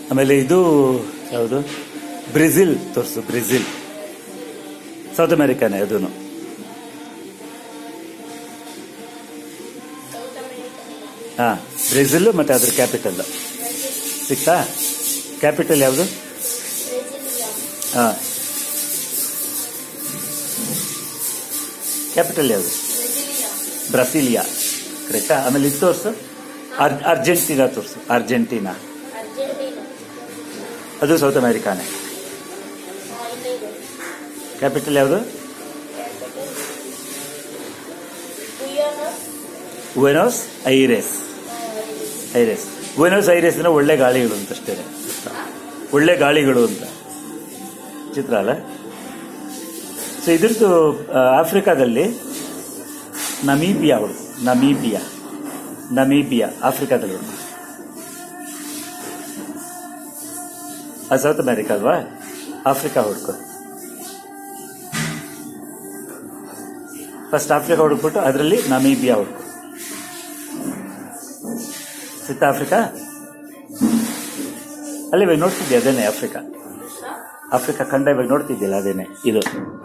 ಆಮೇಲೆ ಇದು ಯಾವುದು ಬ್ರೆಜಿಲ್ ತೋರಿಸು ಬ್ರೆಜಿಲ್ ಸೌತ್ ಅಮೆರಿಕಾನೇ ಅದೂ ಸೌತ್ ಅಮೆರಿಕಾ ಹಾ ಬ್ರೆಜಿಲ್ ಮತ್ತೆ ಅದ್ರ ಕ್ಯಾಪಿಟಲ್ ಸಿಕ್ತಾ ಕ್ಯಾಪಿಟಲ್ ಯಾವುದು ಬ್ರೆಜಿಲಿಯಾ ಹಾ ಕ್ಯಾಪಿಟಲ್ ಯಾವುದು ಬ್ರೆಜಿಲಿಯಾ ಬ್ರಸೀಲಿಯಾ ಕರೆಕ್ಟಾ ಆಮೇಲೆ ಇದು ತೋರಿಸು ಅರ್ ಅರ್ಜೆಂಟೀನಾ ತೋರಿಸು ಅರ್ಜೆಂಟೀನಾ ಅರ್ಜೆಂಟೀನಾ ಅದು ಸೌತ್ ಅಮೆರಿಕಾನೇ ಆ, ಇಲ್ಲೇ ಇದೆ ಕ್ಯಾಪಿಟಲ್ ಯಾವುದು ಕ್ಯಾಪಿಟಲ್ ಗುಯಾನಸ್ ವೆನೋಸ್ ಐರೆಸ್ ಐರೆಸ್ ವೆನೋಸ್ ಐರೆಸ್ ಅಂದ್ರೆ ಒಳ್ಳೆ ಗಾಳಿಗಳು ಅಂತ ಅಷ್ಟೇ ಒಳ್ಳೆ ಗಾಳಿಗಳು ಅಂತ ಚಿತ್ರ ಅಲ್ಲ ಸೊ ಇದ್ರದ್ದು ಆ, ಆಫ್ರಿಕಾದಲ್ಲಿ ನಮೀಬಿಯಾ ಹುಡುಕು ನಮೀಬಿಯಾ ನಮೀಬಿಯಾ ಆಫ್ರಿಕಾದಲ್ಲಿ ಹುಡುಕು ಅದು ಸೌತ್ ಅಮೆರಿಕ ಅಲ್ವಾ ಆಫ್ರಿಕಾ ಹುಡುಕು ಫಸ್ಟ್ ಆಫ್ರಿಕಾ ಹುಡುಕ್ಬಿಟ್ಟು ಅದರಲ್ಲಿ ನಮೀಬಿಯಾ ಹುಡುಕು ಸಿತ್ತ ಆಫ್ರಿಕಾ ಅಲ್ಲಿ ಇವಾಗ ನೋಡ್ತಿದ್ದೆ ಅದೇನೆ ಆಫ್ರಿಕಾ ಆಫ್ರಿಕಾ ಖಂಡ ಇವಾಗ ನೋಡ್ತಿದ್ದಿಲ್ಲ ಅದೇನೆ ಇದು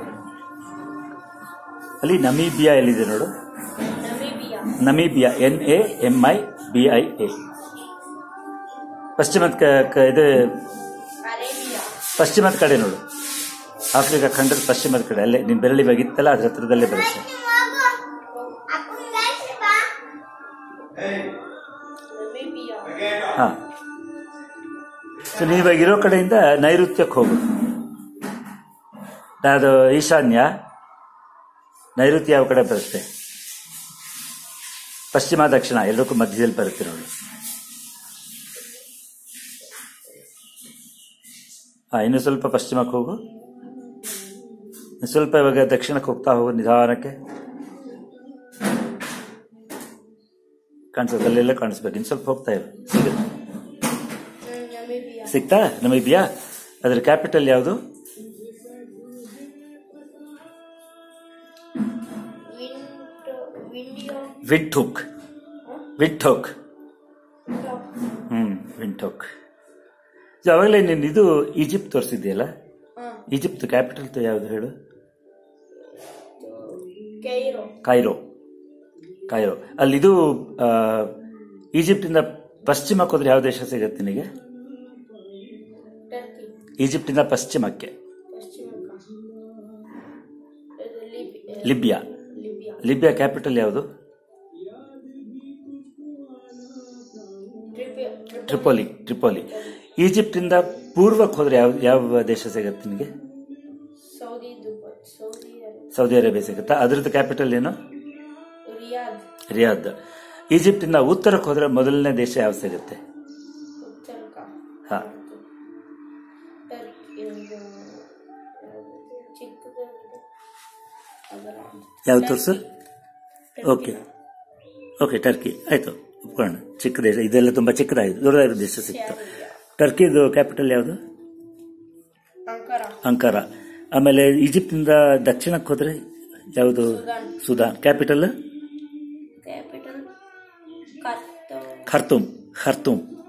ಅಲ್ಲಿ ನಮೀಬಿಯಾ ಎಲ್ಲಿದೆ ನೋಡು Namibia Namibia N A M I B I A ಪಶ್ಚಿಮದ ಕ- ಕ- ಇದು ಅರೇಬಿಯಾ ಪಶ್ಚಿಮದ ಕಡೆ ನೋಡು ಆಫ್ರಿಕಾ ಖಂಡದ ಪಶ್ಚಿಮದ ಕಡೆ ಅಲ್ಲೇ ನಿನ್ ಬೆರಳಿ ಇವಾಗ ಇತ್ತಲ್ಲ ಅದ್ರ ಹತ್ರದಲ್ಲೇ ಬರುತ್ತೆ ನಮೀಬಿಯಾ ಹಾ ಸೊ ನೀವಾಗ ಇರೋ ಕಡೆಯಿಂದ ನೈಋತ್ಯಕ್ಕೆ ಹೋಗು ಅದು ಈಶಾನ್ಯ ನೈಋತ್ಯ ಯಾವ ಕಡೆ ಬರುತ್ತೆ ಪಶ್ಚಿಮ ದಕ್ಷಿಣ ಎಲ್ಲಕ್ಕೂ ಮಧ್ಯದಲ್ಲಿ ಬರುತ್ತೆ ನೋಡಿ ಹಾ ಇನ್ನು ಸ್ವಲ್ಪ ಪಶ್ಚಿಮಕ್ಕೆ ಹೋಗು ಇನ್ನು ಸ್ವಲ್ಪ ಇವಾಗ ದಕ್ಷಿಣಕ್ಕೆ ಹೋಗ್ತಾ ಹೋಗು ನಿಧಾನಕ್ಕೆ ಕಾಣಿಸುತ್ತೆ ಅಲ್ಲೆಲ್ಲ ಕಾಣಿಸ್ಬೇಕು ಇನ್ನು ಸ್ವಲ್ಪ ಹೋಗ್ತಾ ಇವೆ ಸಿಗುತ್ತೆ ಹ್ಮ್, ನಮೀಬಿಯಾ ಸಿಗ್ತಾ ನಮೀಬಿಯಾ ಅದರ ಕ್ಯಾಪಿಟಲ್ ಯಾವುದು ವಿಂಡ್ ವಿಂಡಿಯೋ ವಿಂಟೋಕ್ ವಿಂಟೋಕ್ ಹ್ಮ್ ವಿಂಟೋಕ್ ಅವಾಗಲೇ ನೀನು ಇದು ಈಜಿಪ್ಟ್ ತೋರಿಸಿದ್ಯಲ್ಲ ಹಾಂ ಈಜಿಪ್ಟ್ ಕ್ಯಾಪಿಟಲ್ ಯಾವುದು ಹೇಳು ಕೈರೋ ಕೈರೋ ಕೈರೋ ಅಲ್ಲಿದು ಆ, ಈಜಿಪ್ಟಿಂದ ಪಶ್ಚಿಮಕ್ಕೆ ಹೋದ್ರೆ ಯಾವ ದೇಶ ಸಿಗುತ್ತೆ ನಿನಗೆ ಟರ್ಕಿ ಈಜಿಪ್ಟಿಂದ ಪಶ್ಚಿಮಕ್ಕೆ ಪಶ್ಚಿಮಕ್ಕ ಇದು ಲಿಬಿ ಲಿಬಿಯಾ ಲಿಬಿಯಾ ಲಿಬಿಯಾ ಕ್ಯಾಪಿಟಲ್ ಯಾವುದು ಟ್ರಿಪಿ ಟ್ರಿಪೋಲಿ ಟ್ರಿಪೋಲಿ ಈಜಿಪ್ಟಿಂದ ಪೂರ್ವಕ್ಕೆ ಹೋದ್ರೆ ಯಾವ ಯಾವ ದೇಶ ಸಿಗುತ್ತೆ ನಿನಗೆ Saudi Dubai Saudi Arabia Saudi Arabia ಸಿಗುತ್ತಾ ಅದ್ರದ್ದು ಕ್ಯಾಪಿಟಲ್ ಏನು ರಿಯಾದ್ ರಿಯಾದ್ ಈಜಿಪ್ಟಿಂದ ಉತ್ತರಕ್ಕೆ ಹೋದ್ರೆ ಮೊದಲನೇ ದೇಶ ಯಾವ ಸಿಗುತ್ತೆ ಉತ್ತರಕ ಹಾ ಟರ್ಕಿ ಇದು ಯಾವ್ದು? ಚಿಕ್ಕದಾಗಿದೆ ಅದರ ಯಾವ್ದು ತೋರಿಸು ಓಕೆ ಓಕೆ ಟರ್ಕಿ ಆಯ್ತು ಒಪ್ಕೊಳ್ಳೋಣ ಚಿಕ್ಕ ದೇಶ ಇದೆಲ್ಲ ತುಂಬಾ ಚಿಕ್ಕದಾಗಿದೆ ದೊಡ್ಡದಾಗಿರೋ ದೇಶ ಸಿಕ್ತು ಟರ್ಕಿದು ಕ್ಯಾಪಿಟಲ್ ಯಾವುದು ಅಂಕರ ಅಂಕಾರ ಆಮೇಲೆ ಈಜಿಪ್ಟಿಂದ ದಕ್ಷಿಣಕ್ಕೆ ಹೋದ್ರೆ ಯಾವುದು ಸುದಾನ್ ಸುದಾನ್ ಕ್ಯಾಪಿಟಲ್ ಕ್ಯಾಪಿಟಲ್ ಕತ್ತೋ ಖರ್ತೂಮ್ ಖರ್ತೂಮ್